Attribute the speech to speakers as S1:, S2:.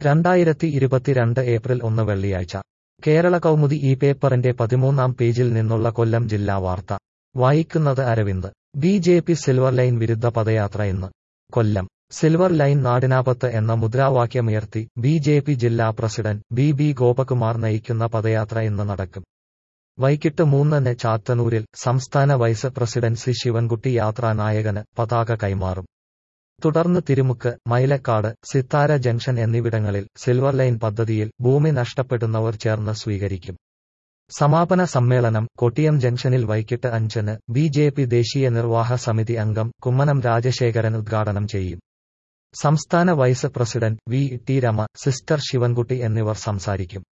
S1: രണ്ടായിരത്തി ഇരുപത്തിരണ്ട് ഏപ്രിൽ ഒന്ന് വെള്ളിയാഴ്ച കേരള കൗമുദി ഈ പേപ്പറിന്റെ പതിമൂന്നാം പേജിൽ നിന്നുള്ള കൊല്ലം ജില്ലാ വാർത്ത വായിക്കുന്നത് Aravind B J P Silver Line വിരുദ്ധ പദയാത്ര ഇന്ന് കൊല്ലം സിൽവർ ലൈൻ നാടിനാപത്ത് എന്ന മുദ്രാവാക്യമുയർത്തി ബി ജെ പി ജില്ലാ പ്രസിഡന്റ് ബി ബി ഗോപകുമാർ നയിക്കുന്ന പദയാത്ര ഇന്ന് നടക്കും വൈകിട്ട് മൂന്നിന് ചാത്തന്നൂരിൽ സംസ്ഥാന വൈസ് പ്രസിഡന്റ് സി ശിവൻകുട്ടി യാത്രാ നായകന് പതാക കൈമാറും തുടർന്ന് തിരുമുക്ക് മൈലക്കാട് സിത്താര ജംഗ്ഷൻ എന്നിവിടങ്ങളിൽ സിൽവർ ലൈൻ പദ്ധതിയിൽ ഭൂമി നഷ്ടപ്പെടുന്നവർ ചേർന്ന് സ്വീകരിക്കും സമാപന സമ്മേളനം കൊട്ടിയം ജംഗ്ഷനിൽ വൈകിട്ട് അഞ്ചിന് ബി ജെ പി ദേശീയ നിർവാഹ സമിതി അംഗം കുമ്മനം രാജശേഖരൻ ഉദ്ഘാടനം ചെയ്യും സംസ്ഥാന vice president V T Rema sister Sivankutty എന്നിവർ സംസാരിക്കും